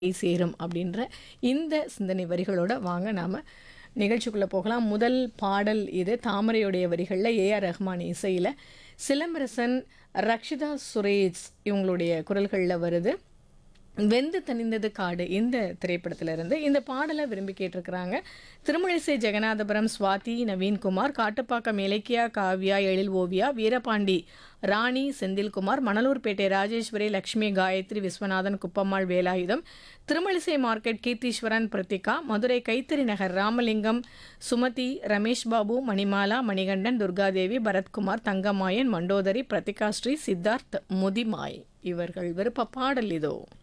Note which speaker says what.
Speaker 1: சேரும் அப்படின்ற இந்த சிந்தனை வரிகளோட வாங்க நாம் நிகழ்ச்சிக்குள்ளே போகலாம் முதல் பாடல் இது தாமரையுடைய வரிகளில் ஏஆர் ரஹ்மான் இசையில் சிலம்பரசன் ரக்ஷிதா சுரேஷ் இவங்களுடைய குரல்களில் வருது வெந்து தணிந்தது காடு இந்த திரைப்படத்திலிருந்து இந்த பாடலை விரும்பி கேட்டிருக்கிறாங்க திருமழிசை ஜெகநாதபுரம் சுவாதி நவீன்குமார் காட்டுப்பாக்கம் இலக்கியா காவ்யா எழில் ஓவியா வீரபாண்டி ராணி செந்தில்குமார் மணலூர்பேட்டை ராஜேஸ்வரி லக்ஷ்மி காயத்ரி விஸ்வநாதன் குப்பம்மாள் வேலாயுதம் திருமழிசை மார்க்கெட் கீர்த்தீஸ்வரன் பிரத்திகா மதுரை கைத்தறி நகர் ராமலிங்கம் சுமதி ரமேஷ் பாபு மணிமாலா மணிகண்டன் துர்காதேவி பரத்குமார் தங்கமாயன் மண்டோதரி பிரத்திகா ஸ்ரீ சித்தார்த் முதிமாய் இவர்கள் விருப்ப பாடல் இதோ